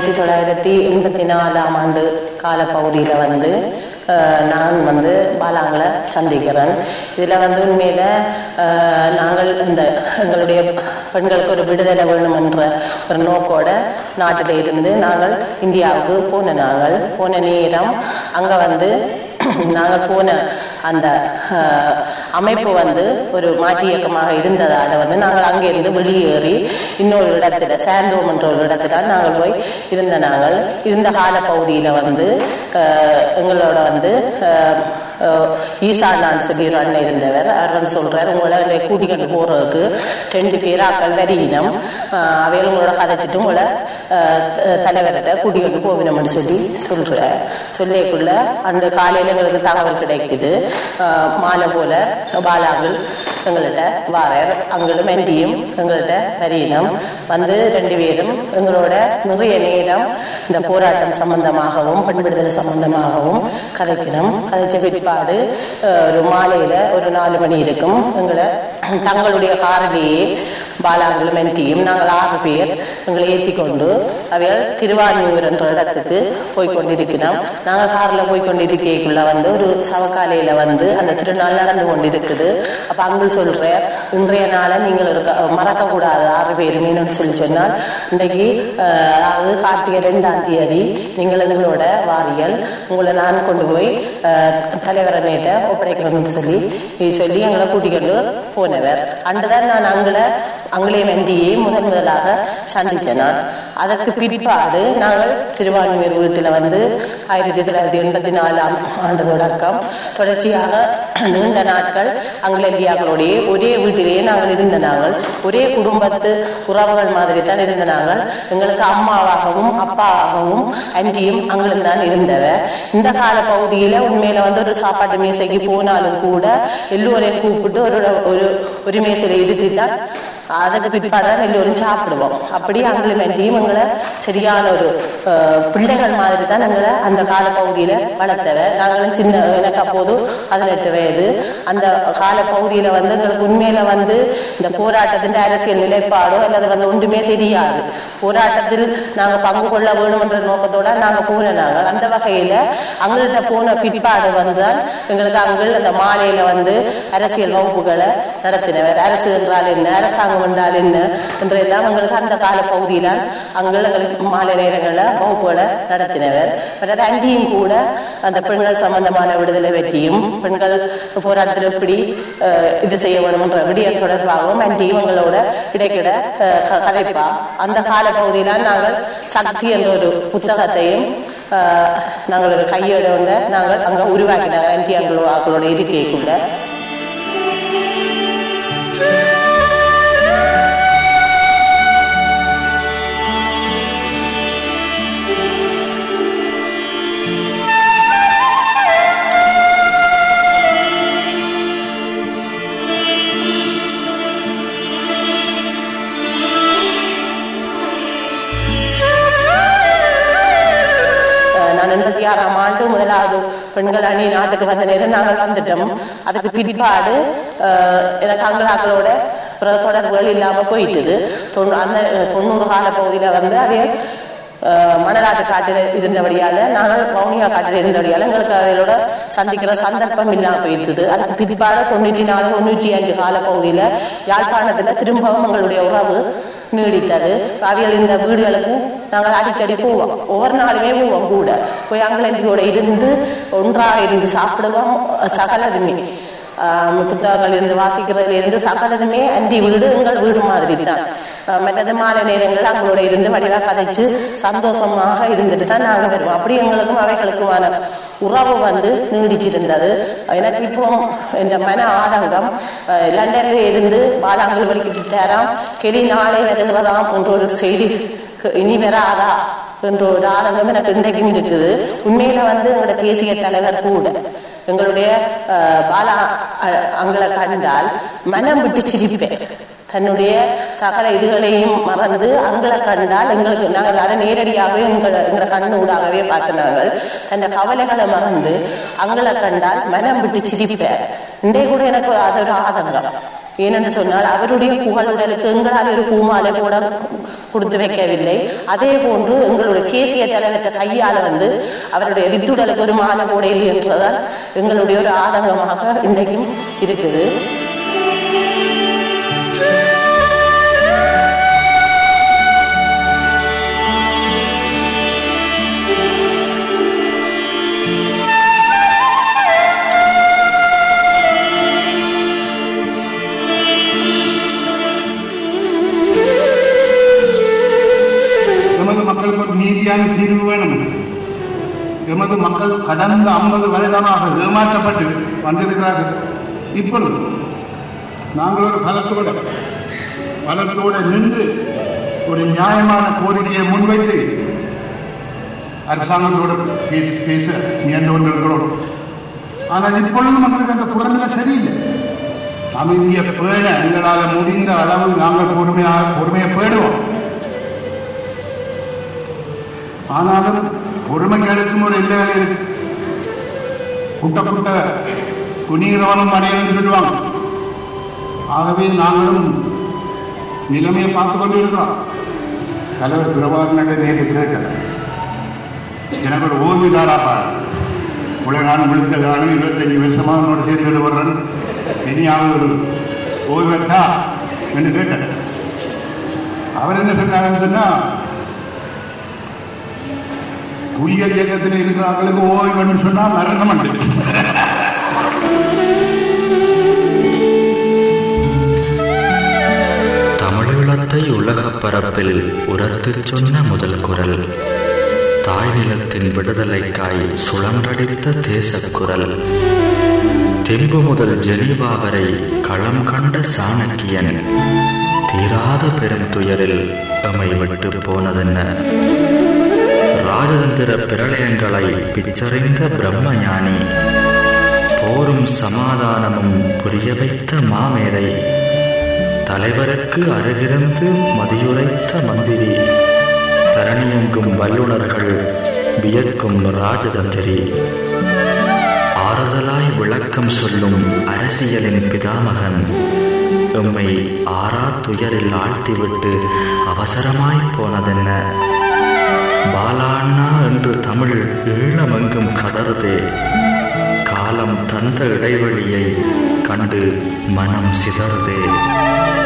ஆயிரத்தி தொள்ளாயிரத்தி எண்பத்தி நாலாம் ஆண்டு காலப்பகுதியில் வந்து அஹ், நான் வந்து பாலாங்களை சந்திக்கிறேன் இதில் வந்து உண்மையில் அஹ், நாங்கள் இந்த எங்களுடைய பெண்களுக்கு ஒரு விடுதலை வேணும் என்ற ஒரு நோக்கோட நாட்டில் இருந்து நாங்கள் இந்தியாவுக்கு போன நாங்கள் போன நேரம் அங்கே வந்து நாங்கள் போன அந்த அஹ், அமைப்பு வந்து ஒரு மாற்று இயக்கமாக இருந்ததால வந்து நாங்கள் அங்கிருந்து வெளியேறி இன்னொரு இடத்துல சாந்தோம் என்ற ஒரு இடத்துல நாங்கள் போய் இருந்த நாங்கள் இருந்த கால பகுதியில் வந்து அஹ், எங்களோட வந்து அஹ், அஹ், ஈசானான்னு சொல்லி ஒரு அண்ணன் இருந்தவர் அவர் வந்து சொல்றாரு உங்களை என்னை கூட்டிக்கிட்டு போறதுக்கு ரெண்டு பேர் ஆக்கள் வரியினம் அவையில் உங்களோட கதைச்சிட்டு உங்களை அஹ், த- தலைவர்கிட்ட கூட்டிக்கிட்டு போவினம்னு சொல்லி சொல்ற சொல்லிக்குள்ள அன்று காலையில எங்களுக்கு தகவல் கிடைக்குது அஹ், மாலை போல பாலாங்கள் எங்கள்கிட்ட வாரர் அங்களும் என்டியும் எங்கள்கிட்ட வரியினம் வந்து ரெண்டு பேரும் எங்களோட நிறைய நேரம் இந்த போராட்டம் சம்பந்தமாகவும் பெண் விடுதலை சம்பந்தமாகவும் கதைக்கணும் கதைச்ச பிற்பாடு அஹ், ஒரு மாலையில ஒரு நாலு மணி இருக்கும் எங்களை தங்களுடைய காரிலேயே பாலாங்களும் என்டியும் நாங்கள் ஆறு பேர் எங்களை ஏற்றி கொண்டு அவைகள் திருவான்மியூர் என்ற இடத்துக்கு போய் கொண்டிருக்கிறோம் நாங்கள் காரில் போய் கொண்டிருக்கைக்குள்ள வந்து ஒரு சவக்காலையில வந்து அந்த திருநாள் நடந்து கொண்டிருக்குது அப்ப அங்கு சொல்ற இன்றைய நாளை நீங்கள் ஒரு க- மறக்கக்கூடாது ஆறு பேருமேனு சொல்லி சொன்னால் இன்றைக்கு அஹ், அதாவது கார்த்திகை ரெண்டாம் தேதி நீங்கள் எங்களோட வாரியல் உங்களை நான் கொண்டு போய் அஹ், தலைவரை நேட்ட ஒப்படைக்கிறேன்னு சொல்லி சொல்லி எங்களை கூட்டிக்கொண்டு போனவர் அன்றுதான் நான் அங்களை அங்களே வெந்தியை முதன் முதலாக சந்திச்சேன் நான் அதற்கு பிற்பாடு நாங்கள் திருவான்மையூர் வீட்டில் வந்து ஆயிரத்தி தொள்ளாயிரத்தி எண்பத்தி நாலாம் ஆண்டு தொடக்கம் தொடர்ச்சியாக நீண்ட நாட்கள் அங்கிலேந்தியாக்களோடைய ஒரே வீட்டிலேயே நாங்கள் இருந்த நாங்கள் ஒரே குடும்பத்து உறவுகள் மாதிரி தான் இருந்த நாங்கள் எங்களுக்கு அம்மாவாகவும் அப்பாவாகவும் அன்றியும் அங்களும் தான் இருந்தவ இந்த கால பகுதியில உண்மையில வந்து ஒரு சாப்பாட்டு மேசைக்கு போனாலும் கூட எல்லோரையும் கூப்பிட்டு ஒரு ஒரு ஒரு மேசையில இருத்தி தான் அதுக்கு பிற்பாடு எல்லோரும் சாப்பிடுவோம் அப்படி அங்களும் என்டையும் எங்களை சரியான ஒரு அஹ், பிள்ளைகள் மாதிரி தான் எங்களை அந்த கால பகுதியில வளர்த்தவ நாங்களும் சின்ன எனக்கு அப்போது பதினெட்டு வயது அந்த கால பகுதியில வந்து எங்களுக்கு உண்மையில வந்து இந்த போராட்டத்தின் அரசியல் நிலைப்பாடோ அல்லது வந்து ஒன்றுமே தெரியாது போராட்டத்தில் நாங்க பங்கு கொள்ள வேணும் என்ற நோக்கத்தோட நாங்க போன நாங்கள் அந்த வகையில அங்கள்கிட்ட போன பிற்பாடு வந்துதான் எங்களுக்கு அங்கள் அந்த மாலையில வந்து அரசியல் வகுப்புகளை நடத்தினவர் அரசு என்றால் என்ன அரசாங்கம் என்றால் என்ன என்றெல்லாம் எங்களுக்கு அந்த கால பகுதியில அங்கள் எங்களுக்கு மாலை நேரங்களில் வகுப்புகளை நடத்தினவர் பிறகு அங்கேயும் கூட அந்த பெண்கள் சம்பந்தமான விடுதலை வெற்றியும் பெண்கள் போராட்டத்தில் எப்படி அஹ், இது செய்ய வேணும் என்ற விடியம் தொடர்பாகவும் அங்கேயும் எங்களோட இடைக்கிட அஹ், க- கதைப்பா அந்த கால பகுதியில நாங்கள் சக்தி என்ற ஒரு புத்தகத்தையும் அஹ், நாங்கள் ஒரு கையோட வந்து நாங்கள் அங்க உருவாக்கினாங்க ஆன்டி அங்களோ அவங்களோட இருக்கைக்குள்ள அஹ், நான் எண்பத்தி ஆறாம் ஆண்டு முதலாவது பெண்கள் அணி நாட்டுக்கு வந்த நேரம் நாங்கள் வந்துட்டோம் அதுக்கு பிற்பாடு அஹ், எனக்கு அங்கலாக்களோட பிற தொடர்புகள் இல்லாம போயிட்டுது தொண்ணூ- அந்த அஹ், தொண்ணூறு கால பகுதியில வந்து அதே அஹ், மணலாட்டு காட்டில் இருந்தபடியால நாங்கள் வவுனியா காட்டில் இருந்தபடியால எங்களுக்கு அவைகளோட சந்திக்கிற சந்தர்ப்பம் இல்லாம போயிட்டுது அதுக்கு பிற்பாடு தொண்ணூற்றி நாலு தொண்ணூற்றி அஞ்சு கால பகுதியில யாழ்ப்பாணத்துல திரும்பவும் எங்களுடைய உறவு நீடித்தது அவைகள் இந்த வீடுகளுக்கு நாங்கள் அடிக்கடி போவோம் ஒவ்வொரு நாளுமே போவோம் கூட போய் அங்கலண்டியோட இருந்து ஒன்றாக இருந்து சாப்பிடுவோம் சகலதுமே ஆஹ் புத்தகங்கள் இருந்து வாசிக்கிறதுல இருந்து சகலதுமே அண்டி வீடு எங்கள் வீடு மாதிரி தான் ஆஹ் மற்றது மாலை நேரங்கள் அவங்களோட இருந்து வடிவா கதைச்சு சந்தோஷமாக இருந்துட்டு தான் நாங்கள் வருவோம் அப்படி எங்களுக்கும் அவைகளுக்குமான உறவு வந்து நீடிச்சிருந்தது எனக்கு இப்போ இந்த மன ஆதங்கம் ஆஹ் லண்டன்ல இருந்து பாலாங்கல் வலிக்கிட்டாராம் கெளி நாளை வருகிறதாம் என்ற ஒரு செய்தி இனி வராதா என்ற ஒரு ஆதங்கம் எனக்கு இன்றைக்கும் இருக்குது உண்மையில வந்து எங்களோட தேசிய தலைவர் கூட எங்களுடைய அஹ், பாலா அஹ், அங்களை கண்டால் மனம் விட்டு சிரிப்பேன் தன்னுடைய சகல இதுகளையும் மறந்து அங்களை கண்டால் எங்களுக்கு நாங்கள் அதை நேரடியாகவே எங்களை எங்களை கண்ணூடாகவே பார்த்து நாங்கள் அந்த கவலைகளை மறந்து அங்களை கண்டால் மனம் விட்டு சிரிப்பேன் இன்றைய கூட எனக்கு அது ஒரு ஆதங்கம் ஏனென்று சொன்னால் அவருடைய புகழுடலுக்கு எங்களால் ஒரு பூமாலை கூட கொடுத்து வைக்கவில்லை அதே போன்று எங்களுடைய தேசிய தலைவர்கிட்ட கையால வந்து அவருடைய வித்துடலுக்கு ஒரு மான கூட இல்லை என்றதால் எங்களுடைய ஒரு ஆதங்கமாக இன்றைக்கும் இருக்குது எமது மக்களுக்கு ஒரு நீதியான தீர்வு வேணும் எமது மக்கள் கடந்த ஐம்பது வருடமாக ஏமாற்றப்பட்டு வந்திருக்கிறார்கள் இப்பொழுது நாங்கள் ஒரு பலத்தோட பலத்தோட நின்று ஒரு நியாயமான கோரிக்கையை முன்வைத்து அரசாங்கத்தோடு பேசி பேச முயன்று கொண்டிருக்கிறோம் ஆனால் இப்பொழுது நம்மளுக்கு அந்த குரல்ல சரியில்லை அமைதியை பேண எங்களால் முடிந்த அளவு நாங்கள் பொறுமையாக பொறுமையை பேடுவோம் ஆனாலும் பொறுமைகளுக்கும் ஒரு எல்லைகள் இருக்கு குட்ட குட்ட குனிகிறவனும் அடையன்னு சொல்லுவாங்க ஆகவே நாங்களும் நிலைமையை பார்த்து கொண்டு இருக்கிறோம் தலைவர் பிரபாகரன் நேற்று கேட்கல எனக்கு ஒரு ஓய்வுதாரா பாடு உலகான விழுத்த காலம் இருபத்தஞ்சு வருஷமா உன்னோட சேர்ந்து வர்றேன் இனியாவது ஒரு ஓய்வெத்தா என்று கேட்டேன் அவர் என்ன சொன்னாருன்னு சொன்னா புலிகள் இயக்கத்தில் இருக்கிறவங்களுக்கு ஓய்வுன்னு சொன்னா மரணம் அண்டு தமிழீழத்தை உலகப் பரப்பில் உரத்துச் சொன்ன முதல் குரல் தாய் நிலத்தின் விடுதலைக்காய் சுழன்றடித்த தேசக்குரல் தென்பு முதல் ஜெனீவா வரை களம் கண்ட சாணக்கியன் தீராத பெரும் துயரில் எமை விட்டு போனதென்ன ராஜதந்திர பிரளயங்களை பிச்சறிந்த பிரம்மஞானி போரும் சமாதானமும் புரிய வைத்த மாமேதை தலைவருக்கு அருகிருந்து மதியுரைத்த மந்திரி தரணியெங்கும் வல்லுனர்கள் வியக்கும் ராஜதந்திரி ஆறுதலாய் விளக்கம் சொல்லும் அரசியலின் பிதாமகன் எம்மை ஆறா துயரில் ஆழ்த்திவிட்டு அவசரமாய் போனதென்ன பாலாண்ணா என்று தமிழ் ஈழமெங்கும் கதறுதே காலம் தந்த இடைவெளியை கண்டு மனம் சிதறுதே